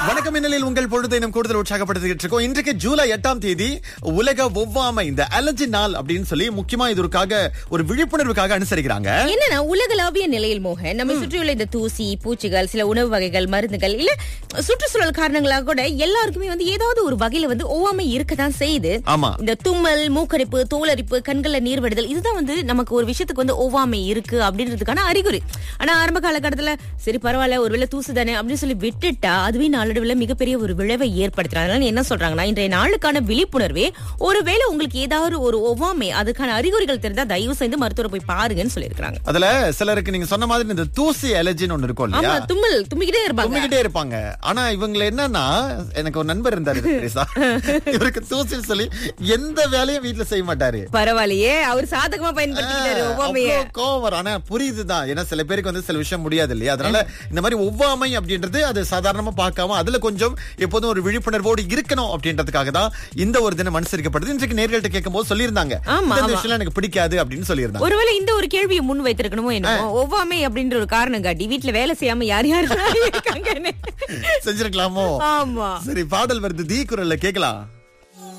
வணக்கம் மின்னலில் உங்கள் பொழுதை நம் கூடுதல் உற்சாகப்படுத்திட்டு இருக்கோம் இன்றைக்கு ஜூலை எட்டாம் தேதி உலக ஒவ்வாமை இந்த அலர்ஜி நாள் அப்படின்னு சொல்லி முக்கியமா இதற்காக ஒரு விழிப்புணர்வுக்காக அனுசரிக்கிறாங்க என்னன்னா உலகளாவிய நிலையில் மோகன் நம்ம சுற்றியுள்ள இந்த தூசி பூச்சிகள் சில உணவு வகைகள் மருந்துகள் இல்ல சுற்றுச்சூழல் காரணங்களாக கூட எல்லாருக்குமே வந்து ஏதாவது ஒரு வகையில வந்து ஒவ்வாமை இருக்கதான் செய்யுது ஆமா இந்த தும்மல் மூக்கரிப்பு தோலரிப்பு கண்கள்ல நீர் வடிதல் இதுதான் வந்து நமக்கு ஒரு விஷயத்துக்கு வந்து ஒவ்வாமை இருக்கு அப்படின்றதுக்கான அறிகுறி ஆனா ஆரம்ப காலகட்டத்துல சரி பரவாயில்ல ஒருவேளை தூசு தானே அப்படின்னு சொல்லி விட்டுட்டா அதுவே நாளடைவுல மிகப்பெரிய ஒரு விளைவை ஏற்படுத்துறாங்க அதனால என்ன சொல்றாங்கன்னா இன்றைய நாளுக்கான விழிப்புணர்வே ஒருவேளை உங்களுக்கு ஏதாவது ஒரு ஒவ்வாமை அதுக்கான அறிகுறிகள் தெரிந்தா தயவு செய்து மருத்துவரை போய் பாருங்கன்னு சொல்லியிருக்காங்க அதுல சிலருக்கு நீங்க சொன்ன மாதிரி இந்த தூசி அலர்ஜின்னு ஒண்ணு இருக்கும் ஆமா இல்லையா தும்மல் தும்மிக்கிட்டே இருப்பாங்க தும்மிக்கிட்டே இருப்பாங்க ஆனா இவங்க என்னன்னா எனக்கு ஒரு நண்பர் இருந்தாரு தெரியுசா? இவருக்கு தூசின்னு சொல்லி எந்த வேலையும் வீட்டுல செய்ய மாட்டாரு பரவாயில்லையே அவர் சாதகமா பயன்படுத்திக்கிட்டாரு ஒவ்வாமைய அவ்வளவு கோவம் வரும். ஆனா புரியுதுதான் ஏன்னா சில பேருக்கு வந்து சில விஷயம் முடியாது இல்லையா அதனால இந்த மாதிரி ஒவ்வாமை அப்படின்றது அது சாதாரணமா பார்க்காம அதுல கொஞ்சம் எப்போதும் ஒரு விழிப்புணர்வோடு இருக்கணும் அப்படின்றதுக்காக தான் இந்த ஒரு தினம் அனுசரிக்கப்படுது இன்றைக்கு நேர்கள்ட்ட கேட்கும் போது சொல்லியிருந்தாங்க ஆமா, இந்த ஆமா. விஷயம் எனக்கு பிடிக்காது அப்படின்னு சொல்லியிருந்தாங்க ஒருவேளை இந்த ஒரு கேள்வியை முன் வைத்திருக்கணுமோ என்னமோ ஒவ்வாமை அப்படின்ற ஒரு காரணம் காட்டி வீட்டுல வேலை செய்யாம யார் யார் இருக்காங்கன்னு செஞ்சிருக்கலாமோ ஆமா சரி பாடல் வருது தீ குரல்ல கேட்கலாம்